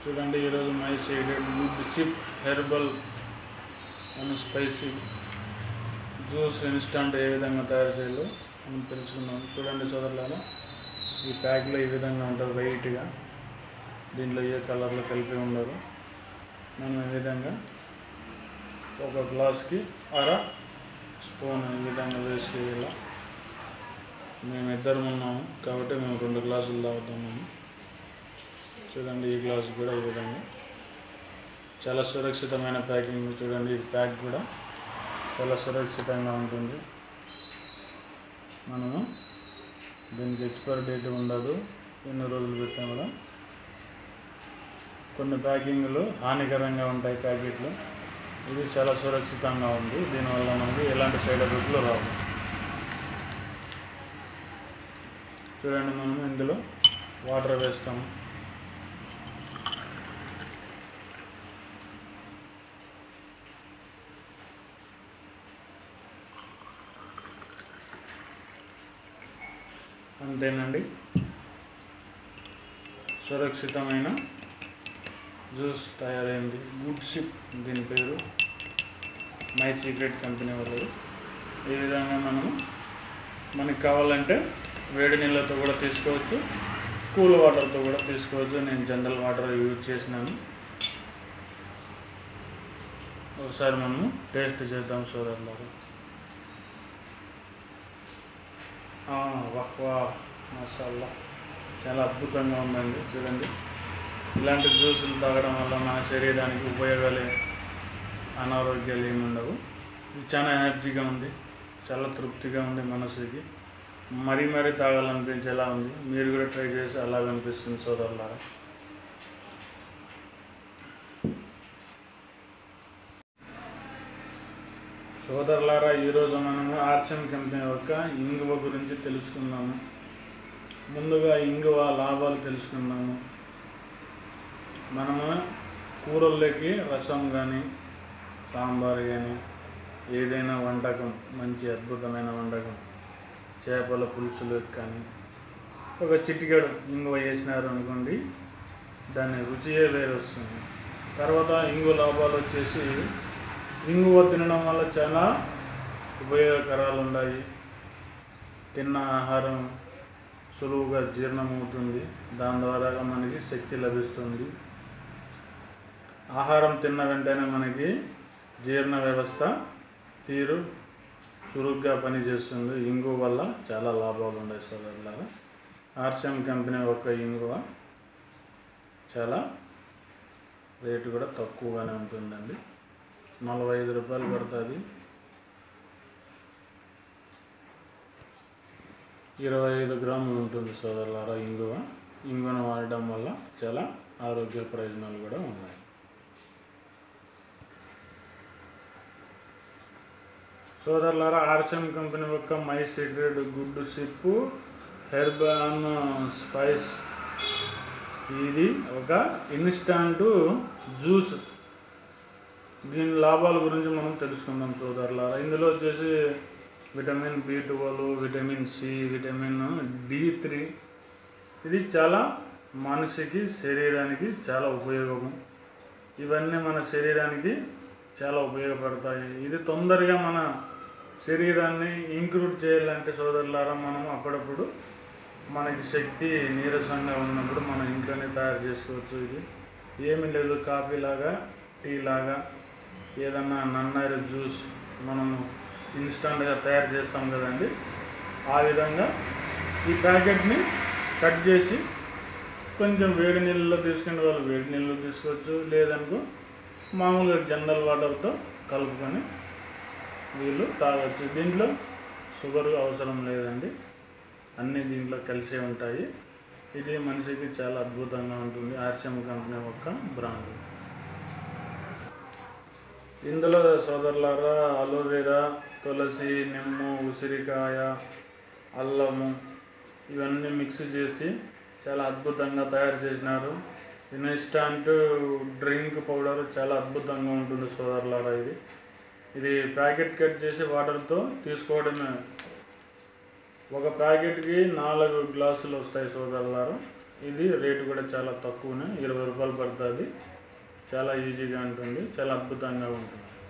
చూడండి ఈరోజు my shaded good sip herbal and spicy juice instant ఏ విధంగా తయారు చేయాలో మనం తెలుసుకుందాం చూడండి సోదరులారా ఈ ప్యాక్లో ఈ విధంగా ఉంటుంది వైట్గా దీంట్లో ఏ కలర్లో కలిపి ఉండదు మనం ఈ విధంగా ఒక గ్లాస్కి అర స్పూన్ ఈ విధంగా వేసి ఇలా మేము ఇద్దరం ఉన్నాము కాబట్టి మేము రెండు గ్లాసులు తాగుతున్నాము చూడండి ఈ గ్లాస్ కూడా ఈ విధంగా చాలా సురక్షితమైన ప్యాకింగ్ చూడండి ఈ ప్యాక్ కూడా చాలా సురక్షితంగా ఉంటుంది మనము దీనికి ఎక్స్పైరీ డేట్ ఉండదు ఎన్ని రోజులు పెట్టాం కూడా కొన్ని ప్యాకింగ్లు హానికరంగా ఉంటాయి ప్యాకెట్లు ఇది చాలా సురక్షితంగా ఉంది దీనివల్ల మనకి ఎలాంటి సైడ్ ఎఫెక్ట్లు రావు చూడండి మనం ఇందులో వాటర్ వేస్తాము అంతేనండి సురక్షితమైన జ్యూస్ తయారైంది గుడ్ షిప్ దీని పేరు మై సీక్రెట్ కంపెనీ వాళ్ళది ఈ విధంగా మనము మనకి కావాలంటే వేడి నీళ్ళతో కూడా తీసుకోవచ్చు కూల్ వాటర్తో కూడా తీసుకోవచ్చు నేను జనరల్ వాటర్ యూజ్ చేసినాను ఒకసారి మనము టేస్ట్ చేద్దాం సోదరులారు వాహ్ వాహ్ మసాలా చాలా అద్భుతంగా ఉందండి చూడండి ఇలాంటి జ్యూసులు తాగడం వల్ల మన శరీరానికి ఉపయోగాలు అనారోగ్యాలు ఏమి ఉండవు ఇది చాలా ఎనర్జీగా ఉంది చాలా తృప్తిగా ఉంది మనసుకి మరీ మరీ తాగాలనిపించేలా ఉంది మీరు కూడా ట్రై చేసి అలాగ అనిపిస్తుంది సోదరులారా సోదరులారా ఈరోజు మనము ఆర్చన్ కంపెనీ యొక్క ఇంగువ గురించి తెలుసుకుందాము ముందుగా ఇంగువ లాభాలు తెలుసుకుందాము మనము కూరల్లోకి రసం కానీ సాంబార్ కానీ ఏదైనా వంటకం మంచి అద్భుతమైన వంటకం చేపల పులుసులకు కానీ ఒక చిటికెడు ఇంగువ వేసినారు అనుకోండి దాని రుచియే వేరు వస్తుంది తర్వాత ఇంగు లాభాలు వచ్చేసి ఇంగువ తినడం వల్ల చాలా ఉపయోగకరాలు ఉన్నాయి తిన్న ఆహారం సులువుగా జీర్ణమవుతుంది దాని ద్వారా మనకి శక్తి లభిస్తుంది ఆహారం తిన్న వెంటనే మనకి జీర్ణ వ్యవస్థ తీరు చురుగ్గా పనిచేస్తుంది ఇంగువ వల్ల చాలా లాభాలు ఉన్నాయి సోదరులారా ఆర్సిఎం కంపెనీ ఒక ఇంగువ చాలా రేటు కూడా తక్కువగానే ఉంటుందండి నలభై ఐదు రూపాయలు పడుతుంది ఇరవై ఐదు గ్రాములు ఉంటుంది సోదరులారా ఇంగువ ఇంగువను వాడడం వల్ల చాలా ఆరోగ్య ప్రయోజనాలు కూడా ఉన్నాయి సోదరులారా ఆర్సెమ్ కంపెనీ యొక్క my secret good sip herbal spice ఇది ఒక ఇన్స్టాంట్ జ్యూస్ దీని లాభాల గురించి మనం తెలుసుకుందాం సోదరులారా ఇందులో వచ్చేసి vitamin B twelve vitamin C vitamin D three ఇది చాలా మనిషికి శరీరానికి చాలా ఉపయోగము ఇవన్నీ మన శరీరానికి చాలా ఉపయోగపడతాయి ఇది తొందరగా మన శరీరాన్ని ఇంక్రూడ్ చేయాలంటే సోదరులారా మనం అప్పుడప్పుడు మనకి శక్తి నీరసంగా ఉన్నప్పుడు మనం ఇంట్లోనే తయారు చేసుకోవచ్చు ఇది ఏమి లేదు కాఫీ లాగా టీ లాగా ఏదన్నా నన్నారి జ్యూస్ మనము ఇన్స్టంట్గా తయారు చేస్తాం కదండి ఆ విధంగా ఈ ప్యాకెట్ని కట్ చేసి కొంచెం వేడి నీళ్ళలో తీసుకునే వాళ్ళు వేడి నీళ్ళు తీసుకోవచ్చు లేదనుకో మామూలుగా జనరల్ వాటర్తో కలుపుకొని వీళ్ళు తాగొచ్చు దీంట్లో షుగర్ అవసరం లేదండి అన్నీ దీంట్లో కలిసే ఉంటాయి ఇది మనిషికి చాలా అద్భుతంగా ఉంటుంది ఆర్సిఎం కంపెనీ యొక్క బ్రాండ్ ఇందులో సోదరులారా అలోవెరా తులసి నిమ్ము ఉసిరికాయ అల్లము ఇవన్నీ మిక్స్ చేసి చాలా అద్భుతంగా తయారు చేసినారు ఇన్స్టాంట్ డ్రింక్ పౌడర్ చాలా అద్భుతంగా ఉంటుంది సోదరులారా ఇది ఇది ప్యాకెట్ కట్ చేసి వాటర్తో తీసుకోవడమే ఒక ప్యాకెట్కి నాలుగు గ్లాసులు వస్తాయి సోదరులారు ఇది రేటు కూడా చాలా తక్కువనే ఇరవై రూపాయలు పడుతుంది చాలా ఈజీగా ఉంటుంది చాలా అద్భుతంగా ఉంటుంది